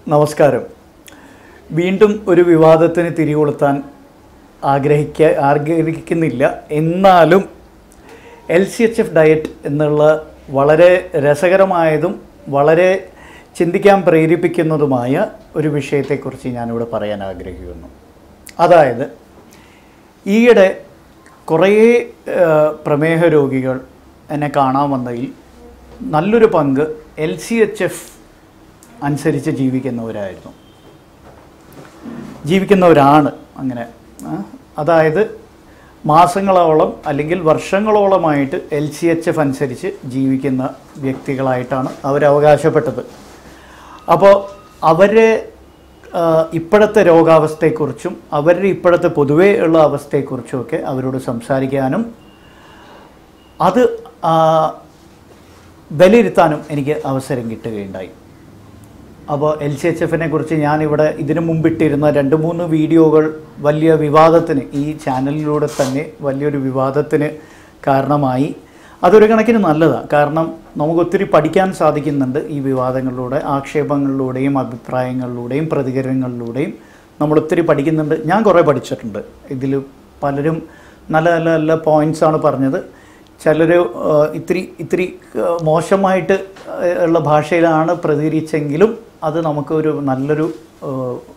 നമസ്കാരം വീണ്ടും ഒരു വിവാദത്തിന് തിരികൊളുത്താൻ ആഗ്രഹിക്ക ആഗ്രഹിക്കുന്നില്ല എന്നാലും L C H F diet എന്നുള്ള വളരെ രസകരമായതും വളരെ ചിന്തിക്കാൻ പ്രേരിപ്പിക്കുന്നതുമായ ഒരു വിഷയത്തെക്കുറിച്ച് ഞാനിവിടെ പറയാൻ ആഗ്രഹിക്കുന്നു അതായത് ഈയിടെ കുറേ ആ, പ്രമേഹ രോഗികൾ എന്നെ കാണാൻ വന്നതിൽ നല്ലൊരു പങ്ക് എൽ സി എച്ച് എഫ് അനുസരിച്ച് ജീവിക്കുന്നവരായിരുന്നു ജീവിക്കുന്നവരാണ് അങ്ങനെ ആ, അതായത് മാസങ്ങളോളം അല്ലെങ്കിൽ വർഷങ്ങളോളമായിട്ട് എൽ സി എച്ച് എഫ് അനുസരിച്ച് ജീവിക്കുന്ന വ്യക്തികളായിട്ടാണ് അവർ അവകാശപ്പെട്ടത് അപ്പോൾ അവരെ ആ, ഇപ്പോഴത്തെ രോഗാവസ്ഥയെക്കുറിച്ചും അവരുടെ ഇപ്പോഴത്തെ പൊതുവേ ഉള്ള അവസ്ഥയെക്കുറിച്ചുമൊക്കെ അവരോട് സംസാരിക്കാനും അത് ആ, വിലയിരുത്താനും എനിക്ക് അവസരം കിട്ടുകയുണ്ടായി അപ്പോൾ എൽ സി എച്ച് എഫിനെ കുറിച്ച് ഞാനിവിടെ ഇതിനു മുമ്പിട്ടിരുന്ന രണ്ട് മൂന്ന് വീഡിയോകൾ വലിയ വിവാദത്തിന് ഈ ചാനലിലൂടെ തന്നെ വലിയൊരു വിവാദത്തിന് കാരണമായി അതൊരു കണക്കിന് നല്ലതാണ് കാരണം നമുക്ക് ഒത്തിരി പഠിക്കാൻ സാധിക്കുന്നുണ്ട് ഈ വിവാദങ്ങളിലൂടെ ആക്ഷേപങ്ങളിലൂടെയും അഭിപ്രായങ്ങളിലൂടെയും പ്രതികരണങ്ങളിലൂടെയും നമ്മൾ ഒത്തിരി പഠിക്കുന്നുണ്ട് ഞാൻ കുറേ പഠിച്ചിട്ടുണ്ട് ഇതിൽ പലരും നല്ല നല്ല നല്ല പോയിൻറ്റ്സാണ് പറഞ്ഞത് ചിലർ ഇത്തിരി ഇത്തിരി ആ, മോശമായിട്ട് ആ, ഉള്ള ഭാഷയിലാണ് പ്രതികരിച്ചെങ്കിലും അത് നമുക്കൊരു നല്ലൊരു ആ,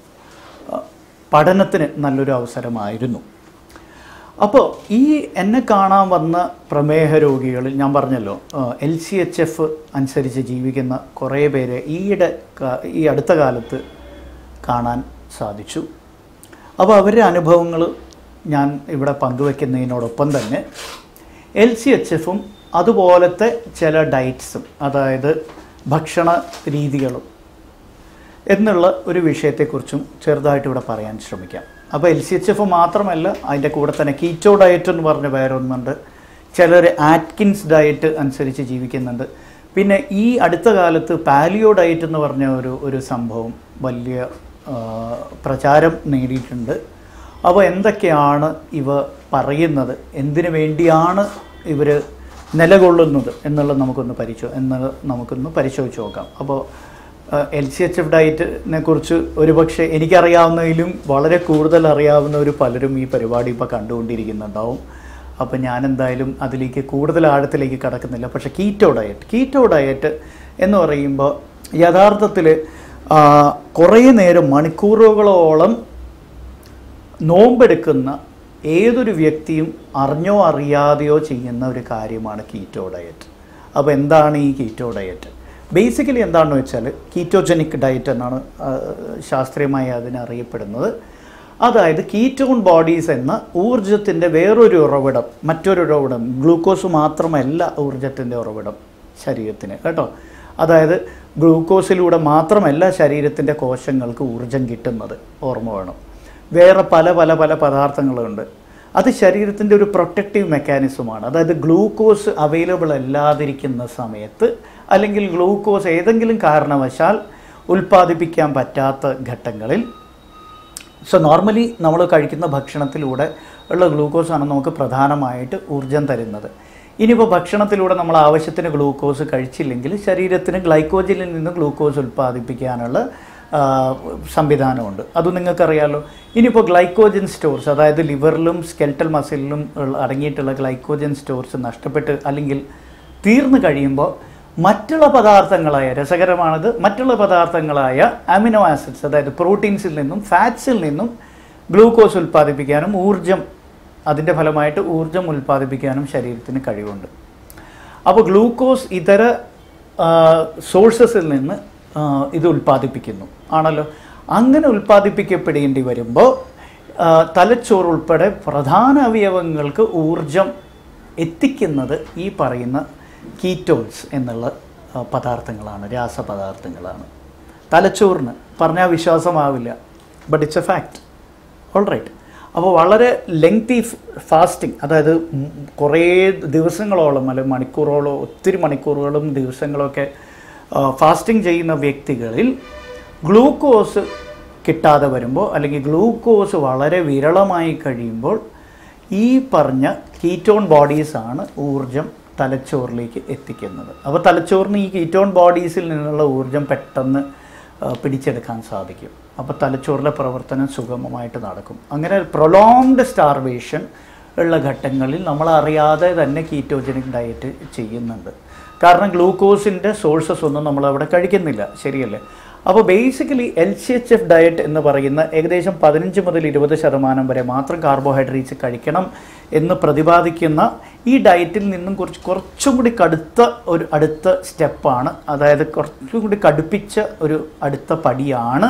ആ, പഠനത്തിന് നല്ലൊരു അവസരമായിരുന്നു അപ്പോൾ ഈ എന്നെ കാണാൻ വന്ന പ്രമേഹ രോഗികളിൽ ഞാൻ പറഞ്ഞല്ലോ എൽ സി എച്ച് എഫ് അനുസരിച്ച് ജീവിക്കുന്ന കുറേ പേരെ ഈയിടെ കാ- ഈ അടുത്ത കാലത്ത് കാണാൻ സാധിച്ചു അപ്പോൾ അവരുടെ അനുഭവങ്ങൾ ഞാൻ ഇവിടെ പങ്കുവെക്കുന്നതിനോടൊപ്പം തന്നെ എൽ സി എച്ച് എഫും അതുപോലത്തെ ചില ഡയറ്റ്സും അതായത് ഭക്ഷണ രീതികളും എന്നുള്ള ഒരു വിഷയത്തെക്കുറിച്ചും ചെറുതായിട്ട് ഇവിടെ പറയാൻ ശ്രമിക്കാം അപ്പോൾ എൽ സി എച്ച് എഫ് മാത്രമല്ല അതിൻ്റെ കൂടെ തന്നെ കീറ്റോ ഡയറ്റ് എന്ന് പറഞ്ഞ വേറൊന്നുണ്ട് ചിലർ ആറ്റ്കിൻസ് ഡയറ്റ് അനുസരിച്ച് ജീവിക്കുന്നുണ്ട് പിന്നെ ഈ അടുത്ത കാലത്ത് പാലിയോ ഡയറ്റ് എന്ന് പറഞ്ഞ ഒരു ഒരു സംഭവം വലിയ ആ, പ്രചാരം നേടിയിട്ടുണ്ട് അപ്പോൾ എന്തൊക്കെയാണ് ഇവ പറയുന്നത് എന്തിനു വേണ്ടിയാണ് ഇവർ നിലകൊള്ളുന്നത് എന്നുള്ളത് നമുക്കൊന്ന് പരിശോ എന്നുള്ളത് നമുക്കൊന്ന് പരിശോധിച്ച് നോക്കാം അപ്പോൾ എൽ സി എച്ച് എഫ് ഡയറ്റിനെ കുറിച്ച് ഒരുപക്ഷെ എനിക്കറിയാവുന്നതിലും വളരെ കൂടുതൽ അറിയാവുന്നവർ പലരും ഈ പരിപാടി ഇപ്പോൾ കണ്ടുകൊണ്ടിരിക്കുന്നുണ്ടാവും അപ്പോൾ ഞാൻ എന്തായാലും അതിലേക്ക് കൂടുതൽ ആഴത്തിലേക്ക് കടക്കുന്നില്ല പക്ഷേ കീറ്റോ ഡയറ്റ് കീറ്റോ ഡയറ്റ് എന്ന് പറയുമ്പോൾ യഥാർത്ഥത്തിൽ കുറേ നേരം മണിക്കൂറുകളോളം നോമ്പെടുക്കുന്ന ഏതൊരു വ്യക്തിയും അറിഞ്ഞോ അറിയാതെയോ ചെയ്യുന്ന ഒരു കാര്യമാണ് കീറ്റോ ഡയറ്റ് അപ്പോൾ എന്താണ് ഈ കീറ്റോ ഡയറ്റ് ബേസിക്കലി എന്താണെന്ന് വെച്ചാൽ കീറ്റോജനിക് ഡയറ്റ് എന്നാണ് ആ, ശാസ്ത്രീയമായി അതിനെ അറിയപ്പെടുന്നത് അതായത് കീറ്റോൺ ബോഡീസ് എന്ന ഊർജത്തിൻ്റെ വേറൊരു ഉറവിടം മറ്റൊരു ഉറവിടം ഗ്ലൂക്കോസ് മാത്രമല്ല ഊർജത്തിൻ്റെ ഉറവിടം ശരീരത്തിന് കേട്ടോ അതായത് ഗ്ലൂക്കോസിലൂടെ മാത്രമല്ല ശരീരത്തിൻ്റെ കോശങ്ങൾക്ക് ഊർജം കിട്ടുന്നത് ഓർമ്മ വേണം വേറെ പല പല പല പദാർത്ഥങ്ങളുണ്ട് അത് ശരീരത്തിൻ്റെ ഒരു പ്രൊട്ടക്റ്റീവ് മെക്കാനിസമാണ് അതായത് ഗ്ലൂക്കോസ് അവൈലബിൾ അല്ലാതിരിക്കുന്ന സമയത്ത് അല്ലെങ്കിൽ ഗ്ലൂക്കോസ് ഏതെങ്കിലും കാരണവശാൽ ഉൽപ്പാദിപ്പിക്കാൻ പറ്റാത്ത ഘട്ടങ്ങളിൽ സോ നോർമലി നമ്മൾ കഴിക്കുന്ന ഭക്ഷണത്തിലൂടെ ഉള്ള ഗ്ലൂക്കോസാണ് നമുക്ക് പ്രധാനമായിട്ട് ഊർജം തരുന്നത് ഇനിയിപ്പോൾ ഭക്ഷണത്തിലൂടെ നമ്മൾ ആവശ്യത്തിന് ഗ്ലൂക്കോസ് കഴിച്ചില്ലെങ്കിൽ ശരീരത്തിന് ഗ്ലൈക്കോജനിൽ നിന്ന് ഗ്ലൂക്കോസ് ഉൽപ്പാദിപ്പിക്കാനുള്ള ആ, സംവിധാനമുണ്ട് അത് നിങ്ങൾക്കറിയാലോ ഇനിയിപ്പോൾ ഗ്ലൈക്കോജൻ സ്റ്റോർസ് അതായത് ലിവറിലും സ്കെൽട്ടൽ മസിലിലും ഉള്ള- അടങ്ങിയിട്ടുള്ള ഗ്ലൈക്കോജൻ സ്റ്റോർസ് നഷ്ടപ്പെട്ട് അല്ലെങ്കിൽ തീർന്നു കഴിയുമ്പോൾ മറ്റുള്ള പദാർത്ഥങ്ങളായ രസകരമാണത് മറ്റുള്ള പദാർത്ഥങ്ങളായ അമിനോ ആസിഡ്സ് അതായത് പ്രോട്ടീൻസിൽ നിന്നും ഫാറ്റ്സിൽ നിന്നും ഗ്ലൂക്കോസ് ഉൽപ്പാദിപ്പിക്കാനും ഊർജം അതിൻ്റെ ഫലമായിട്ട് ഊർജം ഉൽപ്പാദിപ്പിക്കാനും ശരീരത്തിന് കഴിവുണ്ട് അപ്പോൾ ഗ്ലൂക്കോസ് ഇതര സോഴ്സസിൽ നിന്ന് ആ, ഇത് ഉൽപ്പാദിപ്പിക്കുന്നു ആണല്ലോ അങ്ങനെ ഉൽപ്പാദിപ്പിക്കപ്പെടേണ്ടി വരുമ്പോൾ ആ, തലച്ചോറ് ഉൾപ്പെടെ പ്രധാന അവയവങ്ങൾക്ക് ഊർജം എത്തിക്കുന്നത് ഈ പറയുന്ന കീറ്റോൺസ് എന്നുള്ള ആ, പദാർത്ഥങ്ങളാണ് രാസപദാർത്ഥങ്ങളാണ് തലച്ചോറിന് പറഞ്ഞാൽ വിശ്വാസമാവില്ല but it's a fact all right അപ്പോൾ വളരെ ലെങ്തി ഫാസ്റ്റിംഗ് അതായത് ഉം കുറേ ദിവസങ്ങളോളം അല്ലെങ്കിൽ മണിക്കൂറോളം ഒത്തിരി മണിക്കൂറുകളും ദിവസങ്ങളൊക്കെ ഫാസ്റ്റിംഗ് ചെയ്യുന്ന വ്യക്തികളിൽ ഗ്ലൂക്കോസ് കിട്ടാതെ വരുമ്പോൾ അല്ലെങ്കിൽ ഗ്ലൂക്കോസ് വളരെ വിരളമായി കഴിയുമ്പോൾ ഈ പറഞ്ഞ കീറ്റോൺ ബോഡീസാണ് ഊർജം തലച്ചോറിലേക്ക് എത്തിക്കുന്നത് അപ്പോൾ തലച്ചോറിന് ഈ കീറ്റോൺ ബോഡീസിൽ നിന്നുള്ള ഊർജം പെട്ടെന്ന് ആ, പിടിച്ചെടുക്കാൻ സാധിക്കും അപ്പോൾ തലച്ചോറിലെ പ്രവർത്തനം സുഗമമായിട്ട് നടക്കും അങ്ങനെ പ്രൊലോങ്ഡ് സ്റ്റാർവേഷൻ ഉള്ള ഘട്ടങ്ങളിൽ നമ്മൾ അറിയാതെ തന്നെ കീറ്റോജനിക് ഡയറ്റ് ചെയ്യുന്നുണ്ട് കാരണം ഗ്ലൂക്കോസിൻ്റെ സോഴ്സസ് ഒന്നും നമ്മൾ അവിടെ കഴിക്കുന്നില്ല ശരിയല്ലേ അപ്പോൾ basically L C H F diet എന്ന് പറയുന്ന ഏകദേശം പതിനഞ്ച് മുതൽ ഇരുപത് ശതമാനം വരെ മാത്രം കാർബോഹൈഡ്രേറ്റ്സ് കഴിക്കണം എന്ന് പ്രതിപാദിക്കുന്ന ഈ ഡയറ്റിൽ നിന്നും കുറച്ച് കുറച്ചും കൂടി കടുത്ത ഒരു അടുത്ത സ്റ്റെപ്പാണ് അതായത് കുറച്ചും കൂടി കടുപ്പിച്ച ഒരു അടുത്ത പടിയാണ്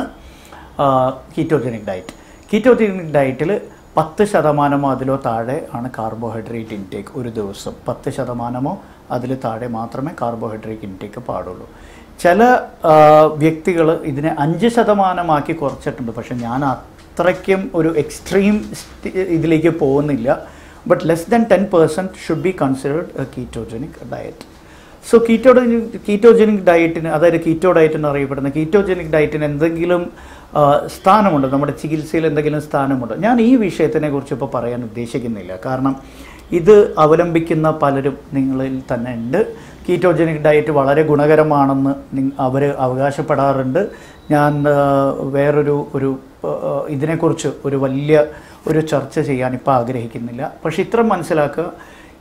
കീറ്റോജനിക് ഡയറ്റ് കീറ്റോജനിക് ഡയറ്റിൽ പത്ത് ശതമാനമോ അതിലോ താഴെ ആണ് കാർബോഹൈഡ്രേറ്റ് ഇൻടേക്ക് ഒരു ദിവസം പത്ത് ശതമാനമോ അതിൽ താഴെ മാത്രമേ കാർബോഹൈഡ്രേറ്റ് ഇൻടേക്ക് പാടുള്ളൂ ചില വ്യക്തികൾ ഇതിനെ അഞ്ച് ശതമാനമാക്കി കുറച്ചിട്ടുണ്ട് പക്ഷെ ഞാൻ അത്രയ്ക്കും ഒരു എക്സ്ട്രീം ഇതിലേക്ക് പോകുന്നില്ല but less than ten percent should be considered a ketogenic diet so ketogenic ketogenic ഡയറ്റിന് അതായത് കീറ്റോ ഡയറ്റ് എന്ന് അറിയപ്പെടുന്ന കീറ്റോജനിക് ഡയറ്റിന് എന്തെങ്കിലും ആ, സ്ഥാനമുണ്ട് നമ്മുടെ ചികിത്സയിൽ എന്തെങ്കിലും സ്ഥാനമുണ്ട് ഞാൻ ഈ വിഷയത്തിനെ കുറിച്ച് ഇപ്പോൾ പറയാൻ ഉദ്ദേശിക്കുന്നില്ല കാരണം ഇത് അവലംബിക്കുന്ന പലരും നിങ്ങളിൽ തന്നെ ഉണ്ട് കീറ്റോജനിക് ഡയറ്റ് വളരെ ഗുണകരമാണെന്ന് അവർ അവകാശപ്പെടാറുണ്ട് ഞാൻ ആ, വേറൊരു ഒരു ആ, ഇതിനെക്കുറിച്ച് ഒരു വലിയ ഒരു ചർച്ച ചെയ്യാൻ ഇപ്പോൾ ആഗ്രഹിക്കുന്നില്ല പക്ഷെ ഇത്ര മനസ്സിലാക്കുക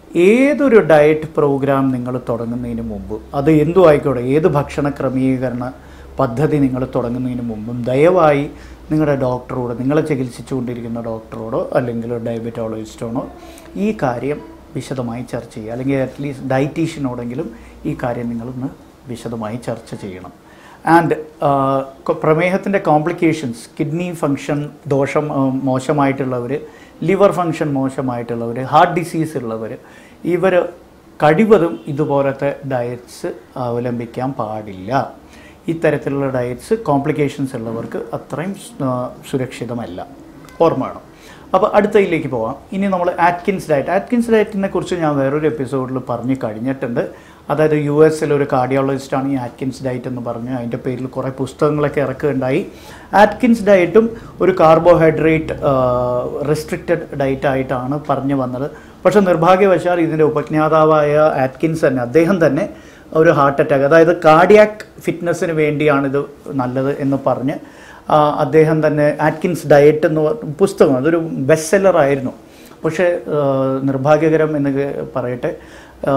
ഏതൊരു ഡയറ്റ് പ്രോഗ്രാം നിങ്ങൾ തുടങ്ങുന്നതിന് മുമ്പ് അത് എന്തു ആയിക്കോട്ടെ ഏത് ഭക്ഷണ ക്രമീകരണ പദ്ധതി നിങ്ങൾ തുടങ്ങുന്നതിന് മുമ്പും ദയവായി നിങ്ങളുടെ ഡോക്ടറോട് നിങ്ങളെ ചികിത്സിച്ചുകൊണ്ടിരിക്കുന്ന ഡോക്ടറോടോ അല്ലെങ്കിൽ ഡയബറ്റോളജിസ്റ്റോണോ ഈ കാര്യം വിശദമായി ചർച്ച ചെയ്യുക അല്ലെങ്കിൽ അറ്റ്ലീസ്റ്റ് ഡയറ്റീഷ്യനോടെങ്കിലും ഈ കാര്യം നിങ്ങളൊന്ന് വിശദമായി ചർച്ച ചെയ്യണം ആൻഡ് പ്രമേഹത്തിൻ്റെ കോംപ്ലിക്കേഷൻസ് കിഡ്നി ഫങ്ഷൻ ദോഷം ആ, മോശമായിട്ടുള്ളവർ ലിവർ ഫങ്ഷൻ മോശമായിട്ടുള്ളവർ ഹാർട്ട് ഡിസീസ് ഉള്ളവർ ഇവർ കഴിവതും ഇതുപോലത്തെ ഡയറ്റ്സ് അവലംബിക്കാൻ പാടില്ല ഇത്തരത്തിലുള്ള ഡയറ്റ്സ് കോംപ്ലിക്കേഷൻസ് ഉള്ളവർക്ക് അത്രയും ആ, സുരക്ഷിതമല്ല ഓർമ്മ വേണം അപ്പോൾ അടുത്തതിലേക്ക് പോവാം ഇനി നമ്മൾ ആറ്റ്കിൻസ് ഡയറ്റ് ആറ്റ്കിൻസ് ഡയറ്റിനെ കുറിച്ച് ഞാൻ വേറൊരു എപ്പിസോഡിൽ പറഞ്ഞു കഴിഞ്ഞിട്ടുണ്ട് അതായത് യു എസിൽ ഒരു കാർഡിയോളജിസ്റ്റാണ് ഈ ആറ്റ്കിൻസ് ഡയറ്റ് എന്ന് പറഞ്ഞ് അതിൻ്റെ പേരിൽ കുറേ പുസ്തകങ്ങളൊക്കെ ഇറക്കുകയുണ്ടായി ആറ്റ്കിൻസ് ഡയറ്റും ഒരു കാർബോഹൈഡ്രേറ്റ് റെസ്ട്രിക്റ്റഡ് ഡയറ്റ് ആയിട്ടാണ് പറഞ്ഞു വന്നത് പക്ഷേ നിർഭാഗ്യവശാൽ ഇതിൻ്റെ ഉപജ്ഞാതാവായ ആറ്റ്കിൻസ് തന്നെ അദ്ദേഹം തന്നെ ഒരു ഹാർട്ട് അറ്റാക്ക് അതായത് കാർഡിയാക് ഫിറ്റ്നസ്സിന് വേണ്ടിയാണിത് നല്ലത് എന്ന് പറഞ്ഞ് ആ, അദ്ദേഹം തന്നെ ആറ്റ്കിൻസ് ഡയറ്റ് എന്ന് പറഞ്ഞ പുസ്തകം അതൊരു ബെസ്റ്റ് സെല്ലർ ആയിരുന്നു പക്ഷേ ആ, നിർഭാഗ്യകരം എന്ന് കേ- പറയട്ടെ ആ,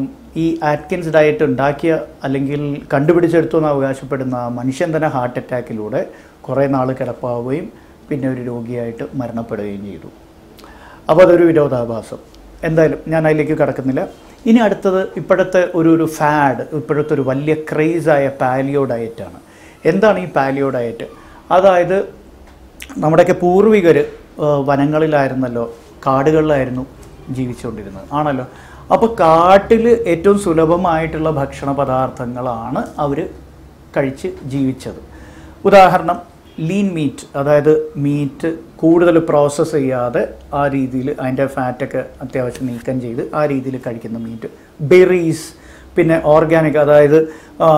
ഈ ആറ്റ്കിൻസ് ഡയറ്റ് ഉണ്ടാക്കിയ അല്ലെങ്കിൽ കണ്ടുപിടിച്ചെടുത്തു എന്ന് അവകാശപ്പെടുന്ന ആ മനുഷ്യൻ തന്നെ ഹാർട്ട് അറ്റാക്കിലൂടെ കുറേ നാൾ കിടപ്പാവുകയും പിന്നെ ഒരു രോഗിയായിട്ട് മരണപ്പെടുകയും ചെയ്തു അപ്പോൾ അതൊരു വിരോധാഭാസം എന്തായാലും ഞാൻ അതിലേക്ക് കടക്കുന്നില്ല ഇനി അടുത്തത് ഇപ്പോഴത്തെ ഒരു ഒരു ഫാഡ് ഇപ്പോഴത്തെ ഒരു വലിയ ക്രേസായ പാലിയോ ഡയറ്റാണ് എന്താണ് ഈ പാലിയോ ഡയറ്റ് അതായത് നമ്മുടെയൊക്കെ പൂർവികർ വനങ്ങളിലായിരുന്നല്ലോ കാടുകളിലായിരുന്നു ജീവിച്ചുകൊണ്ടിരുന്നത് ആണല്ലോ അപ്പോൾ കാട്ടിൽ ഏറ്റവും സുലഭമായിട്ടുള്ള ഭക്ഷണ പദാർത്ഥങ്ങളാണ് അവർ കഴിച്ച് ജീവിച്ചത് ഉദാഹരണം ലീൻ മീറ്റ് അതായത് മീറ്റ് കൂടുതൽ പ്രോസസ്സ് ചെയ്യാതെ ആ രീതിയിൽ അതിൻ്റെ ഫാറ്റൊക്കെ അത്യാവശ്യം നീക്കം ചെയ്ത് ആ രീതിയിൽ കഴിക്കുന്ന മീറ്റ് ബെറീസ് പിന്നെ ഓർഗാനിക് അതായത് ആ,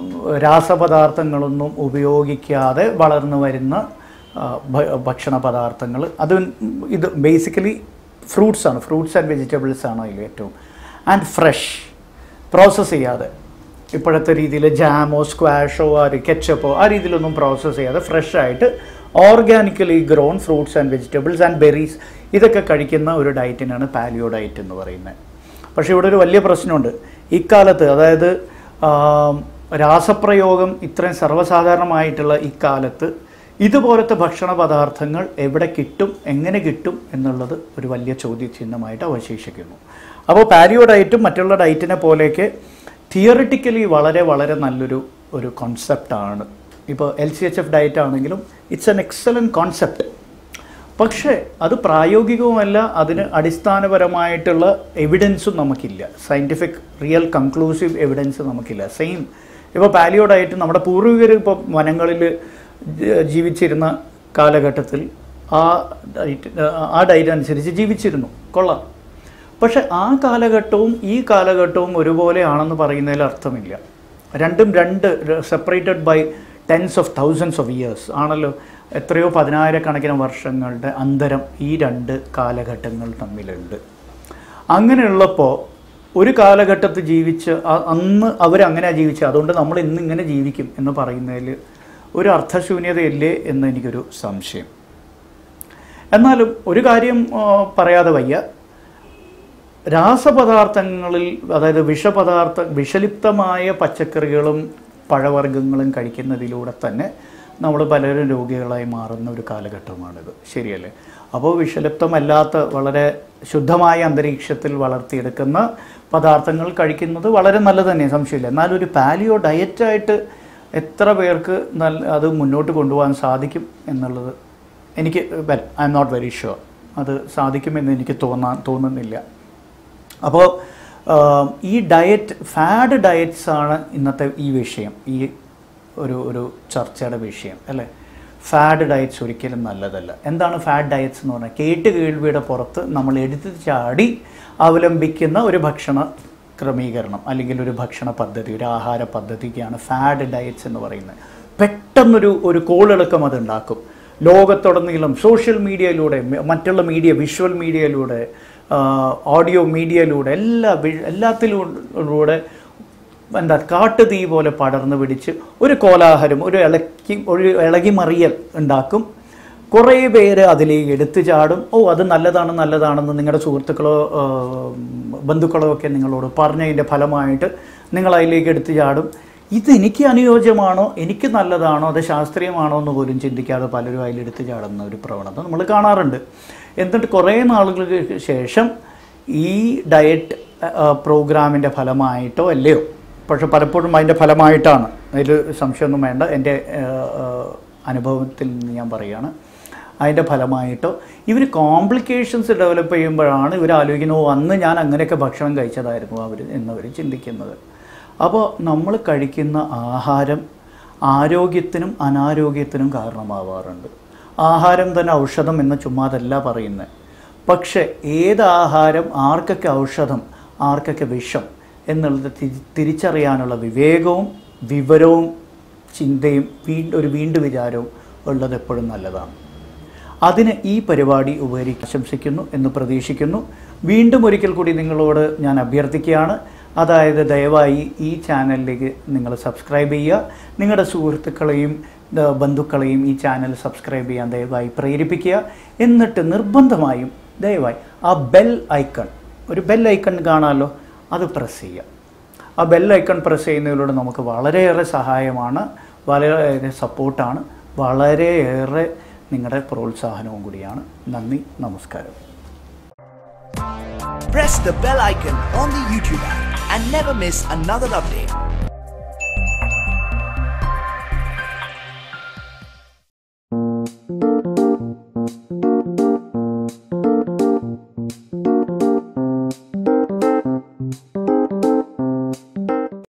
രാസപദാർത്ഥങ്ങളൊന്നും ഉപയോഗിക്കാതെ വളർന്നു വരുന്ന ആ, ഭ- ഭക്ഷണ പദാർത്ഥങ്ങൾ അത് ഇത് ബേസിക്കലി ഫ്രൂട്ട്സ് ആണ് ഫ്രൂട്ട്സ് ആൻഡ് വെജിറ്റബിൾസ് ആണ് അതിൽ ഏറ്റവും ആൻഡ് ഫ്രഷ് പ്രോസസ്സ് ചെയ്യാതെ ഇപ്പോഴത്തെ രീതിയിൽ ജാമോ സ്ക്വാഷോ ആ കെച്ചപ്പോ ആ രീതിയിലൊന്നും പ്രോസസ്സ് ചെയ്യാതെ ഫ്രഷ് ആയിട്ട് organically grown fruits and vegetables and berries ഇതൊക്കെ കഴിക്കുന്ന ഒരു ഡയറ്റിനാണ് പാലിയോ ഡയറ്റ് എന്ന് പറയുന്നത് പക്ഷേ ഇവിടെ ഒരു വലിയ പ്രശ്നമുണ്ട് ഇക്കാലത്ത് അതായത് ആം, രാസപ്രയോഗം ഇത്രയും സർവ്വസാധാരണമായിട്ടുള്ള ഇക്കാലത്ത് ഇതുപോലത്തെ ഭക്ഷണ പദാർത്ഥങ്ങൾ എവിടെ കിട്ടും എങ്ങനെ കിട്ടും എന്നുള്ളത് ഒരു വലിയ ചോദ്യചിഹ്നമായിട്ട് അവശേഷിക്കുന്നു അപ്പോൾ പാലിയോ ഡയറ്റും മറ്റുള്ള ഡയറ്റിനെ പോലെയൊക്കെ തിയറിറ്റിക്കലി വളരെ വളരെ നല്ലൊരു ഒരു കോൺസെപ്റ്റാണ് ഇപ്പോൾ L C H F diet ആണെങ്കിലും ഇറ്റ്സ് എൻ എക്സലൻറ്റ് കോൺസെപ്റ്റ് പക്ഷേ അത് പ്രായോഗികവുമല്ല അതിന് അടിസ്ഥാനപരമായിട്ടുള്ള എവിഡൻസും നമുക്കില്ല സയൻറ്റിഫിക് റിയൽ കൺക്ലൂസീവ് എവിഡൻസ് നമുക്കില്ല സെയിം ഇപ്പോൾ പാലിയോ ഡയറ്റ് നമ്മുടെ പൂർവികർ ഇപ്പോൾ വനങ്ങളിൽ ജ- ജീവിച്ചിരുന്ന കാലഘട്ടത്തിൽ ആ ഡയറ്റ് ആ ഡയറ്റ് അനുസരിച്ച് ജീവിച്ചിരുന്നു കൊള്ളാം പക്ഷെ ആ കാലഘട്ടവും ഈ കാലഘട്ടവും ഒരുപോലെയാണെന്ന് പറയുന്നതിൽ അർത്ഥമില്ല രണ്ടും രണ്ട് separated by tens of thousands of years ആണല്ലോ എത്രയോ പതിനായിരക്കണക്കിന് വർഷങ്ങളുടെ അന്തരം ഈ രണ്ട് കാലഘട്ടങ്ങൾ തമ്മിലുണ്ട് അങ്ങനെയുള്ളപ്പോൾ ഒരു കാലഘട്ടത്തിൽ ജീവിച്ച് അ- അന്ന് അവരങ്ങനെ ജീവിച്ചത് അതുകൊണ്ട് നമ്മൾ ഇന്ന് ഇങ്ങനെ ജീവിക്കും എന്ന് പറയുന്നതിൽ ഒരു അർത്ഥശൂന്യതയില്ലേ എന്ന് എനിക്കൊരു സംശയം എന്നാലും ഒരു കാര്യം ആ, പറയാതെ വയ്യ രാസപദാർത്ഥങ്ങളിൽ അതായത് വിഷപദാർത്ഥ വിഷലിപ്തമായ പച്ചക്കറികളും പഴവർഗ്ഗങ്ങളും കഴിക്കുന്നതിലൂടെ തന്നെ നമ്മൾ പലരും രോഗികളായി മാറുന്ന ഒരു കാലഘട്ടമാണിത് ശരിയല്ലേ അപ്പോൾ വിഷലിപ്തമല്ലാത്ത വളരെ ശുദ്ധമായ അന്തരീക്ഷത്തിൽ വളർത്തിയെടുക്കുന്ന പദാർത്ഥങ്ങൾ കഴിക്കുന്നത് വളരെ നല്ലത് തന്നെ സംശയമില്ല എന്നാലും ഒരു പാലിയോ ഡയറ്റായിട്ട് എത്ര പേർക്ക് നല്ല അത് മുന്നോട്ട് കൊണ്ടുപോകാൻ സാധിക്കും എന്നുള്ളത് എനിക്ക് well I'm not very sure അത് സാധിക്കുമെന്ന് എനിക്ക് തോന്നാൻ തോന്നുന്നില്ല അപ്പോൾ ഈ ഡയറ്റ് ഫാഡ് ഡയറ്റ്സ് ആണ് ഇന്നത്തെ ഈ വിഷയം ഈ ഒരു ഒരു ചർച്ചയുടെ വിഷയം അല്ലേ ഫാഡ് ഡയറ്റ്സ് ഒരിക്കലും നല്ലതല്ല എന്താണ് ഫാഡ് ഡയറ്റ്സ് എന്ന് പറഞ്ഞാൽ കേട്ട് കേൾവിയുടെ പുറത്ത് നമ്മൾ എടുത്ത് ചാടി അവലംബിക്കുന്ന ഒരു ഭക്ഷണ ക്രമീകരണം അല്ലെങ്കിൽ ഒരു ഭക്ഷണ പദ്ധതി ഒരു ആഹാര പദ്ധതിക്കാണ് ഫാഡ് ഡയറ്റ്സ് എന്ന് പറയുന്നത് പെട്ടെന്നൊരു ഒരു കോളിളക്കം അത് ഉണ്ടാക്കും ലോകത്തുടനീളം സോഷ്യൽ മീഡിയയിലൂടെ മ- മറ്റുള്ള മീഡിയ വിഷ്വൽ മീഡിയയിലൂടെ ഓഡിയോ മീഡിയയിലൂടെ എല്ലാ വി- എല്ലാത്തിലൂടെ എന്താ കാട്ടുതീ പോലെ പടർന്നു പിടിച്ച് ഒരു കോലാഹലം ഒരു ഇളക്കി ഒരു ഇളകിമറിയൽ ഉണ്ടാക്കും കുറേ പേര് അതിലേക്ക് എടുത്തു ചാടും ഓ അത് നല്ലതാണ് നല്ലതാണെന്ന് നിങ്ങളുടെ സുഹൃത്തുക്കളോ ആ, ബന്ധുക്കളോ ഒക്കെ നിങ്ങളോട് പറഞ്ഞതിൻ്റെ ഫലമായിട്ട് നിങ്ങൾ അതിലേക്ക് എടുത്തു ചാടും ഇത് എനിക്ക് അനുയോജ്യമാണോ എനിക്ക് നല്ലതാണോ അത് ശാസ്ത്രീയമാണോ എന്ന് പോലും ചിന്തിക്കാതെ പലരും അതിലെടുത്ത് ചാടുന്ന ഒരു പ്രവണത നമ്മൾ കാണാറുണ്ട് എന്നിട്ട് കുറേ നാളുകൾക്ക് ശേഷം ഈ ഡയറ്റ് പ്രോഗ്രാമിൻ്റെ ഫലമായിട്ടോ അല്ലയോ പക്ഷെ പലപ്പോഴും അതിൻ്റെ ഫലമായിട്ടാണ് അതിൽ സംശയമൊന്നും വേണ്ട എൻ്റെ ആ, ആ, അനുഭവത്തിൽ നിന്ന് ഞാൻ പറയുകയാണ് അതിൻ്റെ ഫലമായിട്ടോ ഇവർ കോംപ്ലിക്കേഷൻസ് ഡെവലപ്പ് ചെയ്യുമ്പോഴാണ് ഇവർ ആലോചിക്കുന്നത് ഓ അന്ന് ഞാൻ അങ്ങനെയൊക്കെ ഭക്ഷണം കഴിച്ചതായിരുന്നു അവർ എന്നവർ ചിന്തിക്കുന്നത് അപ്പോൾ നമ്മൾ കഴിക്കുന്ന ആഹാരം ആരോഗ്യത്തിനും അനാരോഗ്യത്തിനും കാരണമാവാറുണ്ട് ആഹാരം തന്നെ ഔഷധം എന്ന് ചുമ്മാതല്ല പറയുന്നത് പക്ഷേ ഏത് ആഹാരം ആർക്കൊക്കെ ഔഷധം ആർക്കൊക്കെ വിഷം എന്നുള്ളത് തി- തിരിച്ചറിയാനുള്ള വിവേകവും വിവരവും ചിന്തയും വീ ഒരു വീണ്ടു വിചാരവും ഉള്ളത് എപ്പോഴും നല്ലതാണ് അതിന് ഈ പരിപാടി ഉപകരിക്കാൻ ആശംസിക്കുന്നു എന്ന് പ്രതീക്ഷിക്കുന്നു വീണ്ടും ഒരിക്കൽ കൂടി നിങ്ങളോട് ഞാൻ അഭ്യർത്ഥിക്കുകയാണ് അതായത് ദയവായി ഈ ചാനലിലേക്ക് നിങ്ങൾ സബ്സ്ക്രൈബ് ചെയ്യുക നിങ്ങളുടെ സുഹൃത്തുക്കളെയും ആ, ബന്ധുക്കളെയും ഈ ചാനൽ സബ്സ്ക്രൈബ് ചെയ്യാൻ ദയവായി പ്രേരിപ്പിക്കുക എന്നിട്ട് നിർബന്ധമായും ദയവായി ആ ബെൽ ഐക്കൺ ഒരു ബെൽ ഐക്കൺ കാണാമല്ലോ അത് പ്രസ് ചെയ്യുക ആ ബെൽ ഐക്കൺ പ്രസ് ചെയ്യുന്നതിലൂടെ നമുക്ക് വളരെയേറെ സഹായമാണ് വളരെയേറെ സപ്പോർട്ടാണ് വളരെയേറെ നിങ്ങളുടെ പ്രോത്സാഹനവും കൂടിയാണ് നന്ദി നമസ്കാരം Press the bell icon on the YouTube app and never miss another update.